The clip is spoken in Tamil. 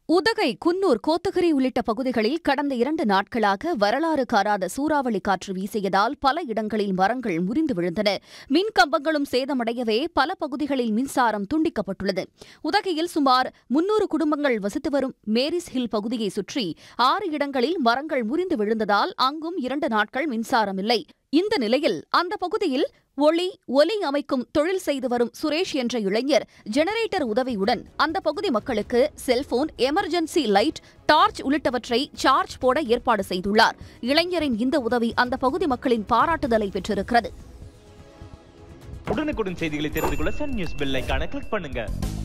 உதகை குன்னூர் கோத்தகிரி உள்ளிட்ட பகுதிகளில் கடந்த இரண்டு நாட்களாக வரலாறு காராத சூறாவளி காற்று வீசியதால் பல இடங்களில் மரங்கள் முறிந்து விழுந்தன மின் கம்பங்களும் சேதமடையவே பல பகுதிகளில் மின்சாரம் துண்டிக்கப்பட்டுள்ளது உதகையில் சுமார் முன்னூறு குடும்பங்கள் வசித்து வரும் மேரிஸ் ஹில் பகுதியை சுற்றி ஆறு இடங்களில் மரங்கள் முறிந்து விழுந்ததால் அங்கும் இரண்டு நாட்கள் மின்சாரம் இல்லை இந்த நிலையில் அந்த பகுதியில் ஒளி ஒலி அமைக்கும் தொழில் செய்து வரும் சுரேஷ் என்ற இளைஞர் ஜெனரேட்டர் உதவியுடன் அந்த பகுதி மக்களுக்கு செல்போன் எமர்ஜென்சி லைட் டார்ச் உள்ளிட்டவற்றை சார்ஜ் போட ஏற்பாடு செய்துள்ளார் இளைஞரின் இந்த உதவி அந்த பகுதி மக்களின் பாராட்டுதலை பெற்றிருக்கிறது உடனுக்குடன் செய்திகளை தெரிந்து கொள்ள சன் நியூஸ் பெல் ஐகானை கிளிக் பண்ணுங்க